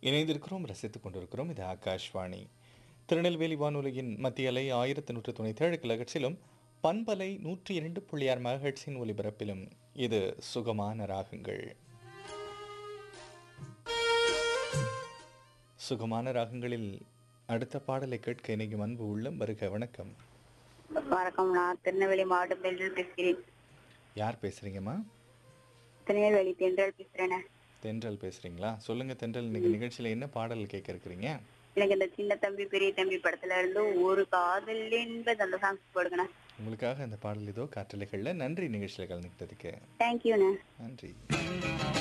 இணைந்திருக்கிறோம் ரசித்துக் கொண்டிருக்கிறோம் இது ஆகாஷ்வாணி திருநெல்வேலி வானொலியின் மத்திய அலை ஆயிரத்தி நூற்று தொண்ணூற்றி ஏழு கிலகட்சிலும் பண்பலை நூற்றி இரண்டு புள்ளி ஆறு மெகாஹெட்ஸின் ஒலிபரப்பிலும் இது சுகமான ராகங்கள் சுகமான ராகங்களில் அடுத்த பாடலை கேட்க இணையும் அன்பு உள்ளம் வருக வணக்கம் வணக்கம் நான் திருநெல்வேலி மாவட்டம் தென்றல் பேசுகிறேன் யார் பேசுறீங்கம்மா திருநெல்வேலி தென்றல் பேசுறேனே தென்றல் பேசுறீங்களா சொல்லுங்க தென்றல் இன்னைக்கு நிகழ்ச்சியில என்ன பாடல் கேட்க இருக்கிறீங்க எனக்கு இந்த சின்ன தம்பி பெரிய தம்பி படத்துல இருந்து ஒரு காதல் என்பது அந்த சாங்ஸ் போடுங்கண்ணா உங்களுக்காக அந்த பாடல் இதோ காற்றலைகளில் நன்றி நிகழ்ச்சியில் கலந்துக்கிட்டதுக்கு தேங்க்யூண்ணே நன்றி